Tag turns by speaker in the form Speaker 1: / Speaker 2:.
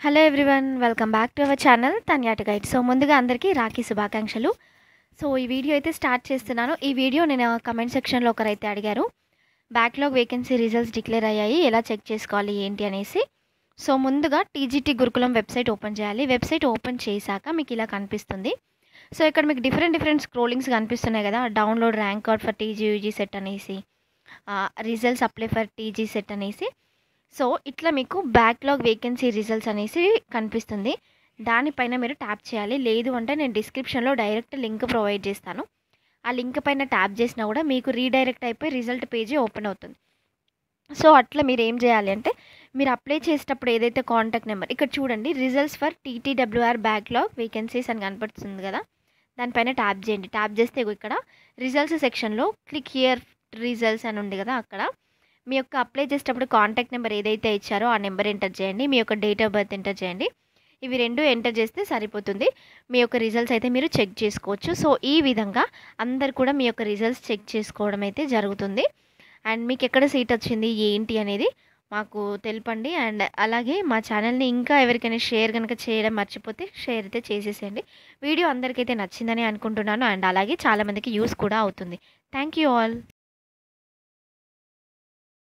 Speaker 1: hello everyone welcome back to our channel తన్యాట guide so ముందుగా అందరికీ రాఖీ శుభాకాంక్షలు సో ఈ వీడియో అయితే స్టార్ట్ చేస్తున్నాను ఈ వీడియో నేను కమెంట్ సెక్షన్లో ఒకరైతే అడిగారు బ్యాక్లాగ్ వేకెన్సీ రిజల్ట్స్ డిక్లేర్ అయ్యాయి ఎలా చెక్ చేసుకోవాలి ఏంటి అనేసి సో ముందుగా టీజీటీ గురుకులం వెబ్సైట్ ఓపెన్ చేయాలి వెబ్సైట్ ఓపెన్ చేశాక మీకు ఇలా కనిపిస్తుంది సో ఇక్కడ మీకు డిఫరెంట్ డిఫరెంట్ స్క్రోలింగ్స్ కనిపిస్తున్నాయి కదా download rank card for TG UG CET అనేసి results apply for TG CET అనేసి సో ఇట్లా మీకు బ్యాక్లాగ్ వేకెన్సీ రిజల్ట్స్ అనేసి కనిపిస్తుంది దానిపైన మీరు ట్యాప్ చేయాలి లేదు అంటే నేను డిస్క్రిప్షన్లో డైరెక్ట్ లింక్ ప్రొవైడ్ చేస్తాను ఆ లింక్ పైన ట్యాప్ చేసినా కూడా మీకు రీడైరెక్ట్ అయిపోయి రిజల్ట్ పేజీ ఓపెన్ అవుతుంది సో అట్లా మీరు ఏం చేయాలి అంటే మీరు అప్లై చేసేటప్పుడు ఏదైతే కాంటాక్ట్ నెంబర్ ఇక్కడ చూడండి results for TTWR backlog vacancies అని కనపడుతుంది కదా దానిపైన ట్యాప్ చేయండి ట్యాప్ చేస్తే ఇగో ఇక్కడ రిజల్ట్స్ సెక్షన్లో క్లిక్ హియర్ రిజల్ట్స్ అని ఉంది కదా అక్కడ మీ యొక్క అప్లై చేసేటప్పుడు కాంటాక్ట్ నెంబర్ ఏదైతే ఇచ్చారో ఆ నెంబర్ ఎంటర్ చేయండి మీ యొక్క డేట్ ఆఫ్ బర్త్ ఎంటర్ చేయండి ఇవి రెండు ఎంటర్ చేస్తే సరిపోతుంది మీ యొక్క రిజల్ట్స్ అయితే మీరు చెక్ చేసుకోవచ్చు సో ఈ విధంగా అందరు కూడా మీ యొక్క రిజల్ట్స్ చెక్ చేసుకోవడం అయితే జరుగుతుంది అండ్ మీకు ఎక్కడ సీట్ వచ్చింది ఏంటి అనేది మాకు తెలపండి అండ్ అలాగే మా ఛానల్ని ఇంకా ఎవరికైనా షేర్ కనుక చేయడం మర్చిపోతే షేర్ అయితే చేసేసేయండి వీడియో అందరికైతే నచ్చిందని అనుకుంటున్నాను అండ్ అలాగే చాలామందికి యూస్ కూడా అవుతుంది థ్యాంక్ యూ ఆల్